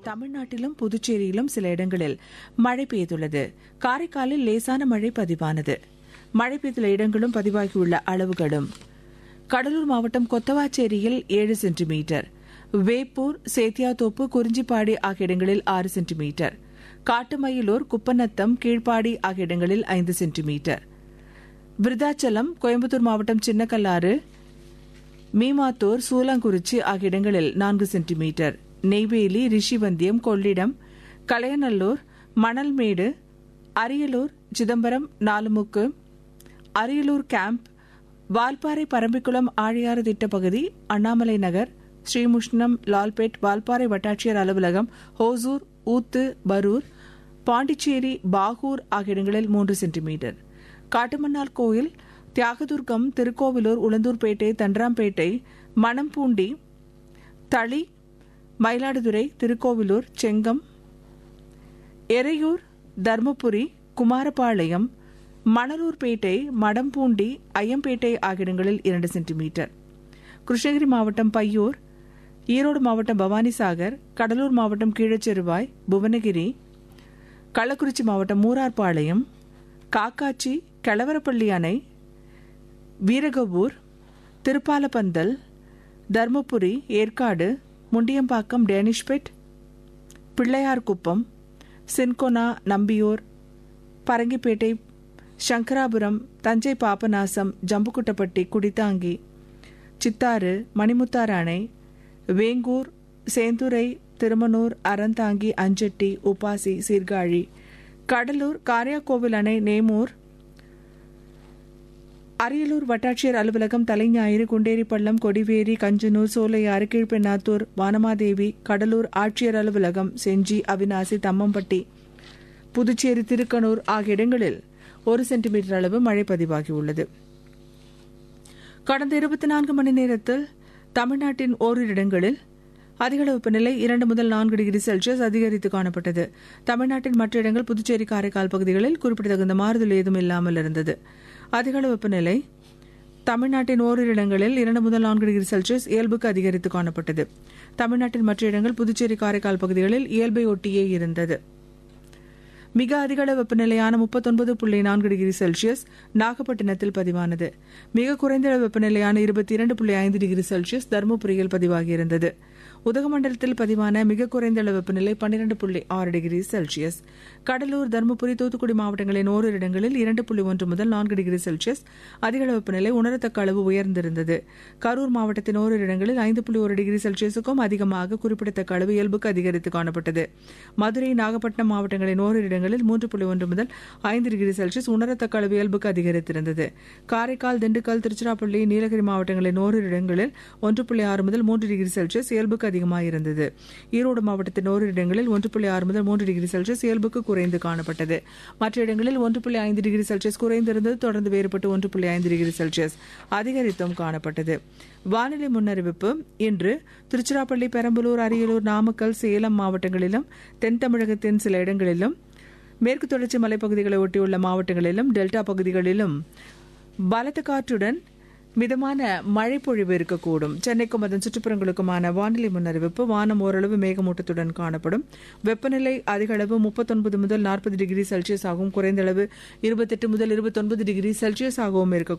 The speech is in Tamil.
தமிழ்நாட்டிலும் புதுச்சேரியிலும் சில இடங்களில் மழை பெய்துள்ளது காரைக்காலில் லேசான மழை பதிவானது மழை பெய்துள்ள இடங்களும் பதிவாகியுள்ள அளவுகளும் கடலூர் மாவட்டம் கொத்தவாச்சேரியில் ஏழு சென்டிமீட்டர் வேப்பூர் சேத்தியாத்தோப்பு குறிஞ்சிப்பாடி ஆகிய இடங்களில் ஆறு சென்டிமீட்டர் காட்டுமயிலூர் குப்பநத்தம் கீழ்ப்பாடி ஆகிய இடங்களில் ஐந்து சென்டிமீட்டர் விருதாச்சலம் கோயம்புத்தூர் மாவட்டம் சின்னக்கல்லாறு மீமாத்தூர் சூலங்குறிச்சி ஆகிய இடங்களில் நான்கு சென்டிமீட்டர் நெய்வேலி ரிஷிவந்தியம் கொள்ளிடம் கலையநல்லூர் மணல்மேடு அரியலூர் சிதம்பரம் நாலுமுக்கு அரியலூர் கேம்ப் வால்பாறை பரம்பிக்குளம் ஆழியாறு திட்ட பகுதி அண்ணாமலை நகர் ஸ்ரீமுஷ்ணம் லால்பேட் வால்பாறை வட்டாட்சியர் அலுவலகம் ஹோசூர் ஊத்து பரூர் பாண்டிச்சேரி பாகூர் ஆகிய இடங்களில் மூன்று சென்டிமீட்டர் காட்டுமன்னார் கோயில் தியாகதுர்கம் திருக்கோவிலூர் உளுந்தூர்பேட்டை தண்டராம்பேட்டை மணம்பூண்டி தளி மயிலாடுதுறை திருக்கோவிலூர் செங்கம் எரையூர் தர்மபுரி குமாரபாளையம் மணலூர்பேட்டை மடம்பூண்டி ஐயம்பேட்டை ஆகிய இடங்களில் இரண்டு சென்டிமீட்டர் கிருஷ்ணகிரி மாவட்டம் பையூர் ஈரோடு மாவட்டம் பவானிசாகர் கடலூர் மாவட்டம் கீழச்செருவாய் புவனகிரி கள்ளக்குறிச்சி மாவட்டம் மூரார்பாளையம் காக்காச்சி கெளவரப்பள்ளி அணை வீரகபூர் திருப்பாலப்பந்தல் தர்மபுரி ஏற்காடு முண்டியம்பாக்கம் டேனிஷ்பெட் பிள்ளையார்குப்பம் சின்கொனா நம்பியூர் பரங்கிப்பேட்டை சங்கராபுரம் தஞ்சை பாபநாசம் ஜம்புக்குட்டப்பட்டி குடித்தாங்கி சித்தாறு மணிமுத்தாறு அணை வேங்கூர் சேந்துரை திருமனூர் அறந்தாங்கி அஞ்சட்டி உப்பாசி சீர்காழி கடலூர் காரியாக்கோவில் அணை நேமூர் அரியலூர் வட்டாட்சியர் அலுவலகம் தலைஞாயிறு குண்டேரிப்பள்ளம் கொடிவேரி கஞ்சனூர் சோலையாறு கீழ்பெண்ணாத்தூர் வானமாதேவி கடலூர் ஆட்சியர் அலுவலகம் செஞ்சி அவினாசி தம்மம்பட்டி புதுச்சேரி திருக்கனூர் ஆகிய இடங்களில் ஒரு சென்டிமீட்டர் அளவு மழை பதிவாகியுள்ளது கடந்த இருபத்தி நான்கு மணி நேரத்தில் தமிழ்நாட்டின் ஓரிரு இடங்களில் அதிகளவு வெப்பநிலை இரண்டு முதல் நான்கு டிகிரி செல்சியஸ் அதிகரித்து காணப்பட்டது தமிழ்நாட்டின் மற்ற இடங்கள் புதுச்சேரி காரைக்கால் பகுதிகளில் குறிப்பிடத்தகுந்த மாறுதல் ஏதும் இல்லாமல் இருந்தது அதிகளவு வெப்பநிலை தமிழ்நாட்டின் ஓரிரு இடங்களில் இரண்டு முதல் நான்கு டிகிரி செல்சியஸ் இயல்புக்கு அதிகரித்து காணப்பட்டது தமிழ்நாட்டின் மற்ற இடங்கள் புதுச்சேரி காரைக்கால் பகுதிகளில் இயல்பை ஒட்டியே இருந்தது மிக அதிகளவு வெப்பநிலையான முப்பத்தொன்பது புள்ளி நான்கு டிகிரி செல்சியஸ் நாகப்பட்டினத்தில் பதிவானது மிக குறைந்த வெப்பநிலையான இருபத்தி இரண்டு புள்ளி ஐந்து டிகிரி செல்சியஸ் தருமபுரியில் பதிவாகியிருந்தது உதகமண்டலத்தில் பதிவான மிக குறைந்த அளவு வெப்பநிலை பன்னிரண்டு புள்ளி ஆறு டிகிரி செல்சியஸ் கடலூர் தருமபுரி தூத்துக்குடி மாவட்டங்களின் ஓரிரு இடங்களில் இரண்டு புள்ளி ஒன்று முதல் நான்கு டிகிரி செல்சியஸ் அதிக அளவு வெப்பநிலை உணரத்தக்க அளவு உயர்ந்திருந்தது கரூர் மாவட்டத்தின் ஓரிரு இடங்களில் ஐந்து புள்ளி ஒரு டிகிரி செல்சியஸுக்கும் அதிகமாக குறிப்பிடத்தக்க அளவு இயல்புக்கு அதிகரித்து காணப்பட்டது மதுரை நாகப்பட்டினம் மாவட்டங்களின் ஓரிரு இடங்களில் மூன்று புள்ளி ஒன்று முதல் ஐந்து டிகிரி செல்சியஸ் உணரத்தக்க அளவு இயல்புக்கு அதிகரித்திருந்தது காரைக்கால் திண்டுக்கல் திருச்சிராப்பள்ளி நீலகிரி மாவட்டங்களின் ஓரிரு இடங்களில் ஒன்று புள்ளி ஆறு முதல் மூன்று டிகிரி செல்சியஸ் இயல்புக்கு அதிகமாக இருந்தது ஈரோடு மாவட்டத்தின் ஓரிரு இடங்களில் ஒன்று புள்ளி ஆறு முதல் மூன்று டிகிரி செல்சியஸ் இயல்புக்கு குறைந்து காணப்பட்டது மற்ற இடங்களில் ஒன்று புள்ளி ஐந்து டிகிரி செல்சியஸ் குறைந்திருந்தது தொடர்ந்து வேறுபட்டு ஒன்று புள்ளி ஐந்து டிகிரி செல்சியஸ் அதிகரித்தும் காணப்பட்டது வானிலை முன்னறிவிப்பு இன்று திருச்சிராப்பள்ளி பெரம்பலூர் அரியலூர் நாமக்கல் சேலம் மாவட்டங்களிலும் தென் தமிழகத்தின் சில இடங்களிலும் மேற்கு தொடர்ச்சி மலைப்பகுதிகளை ஒட்டியுள்ள மாவட்டங்களிலும் டெல்டா பகுதிகளிலும் பலத்த காற்றுடன் மிதமான மழை பொழிவு இருக்கக்கூடும் சென்னைக்கும் அதன் சுற்றுப்புறங்களுக்குமான வானிலை முன்னறிவிப்பு வானம் ஓரளவு மேகமூட்டத்துடன் காணப்படும் வெப்பநிலை அதிக அளவு முப்பத்தொன்பது முதல் நாற்பது டிகிரி செல்சியஸ் ஆகவும் குறைந்த அளவு இருபத்தெட்டு முதல் இருபத்தொன்பது டிகிரி செல்சியஸ் ஆகவும் இருக்கக்கூடும்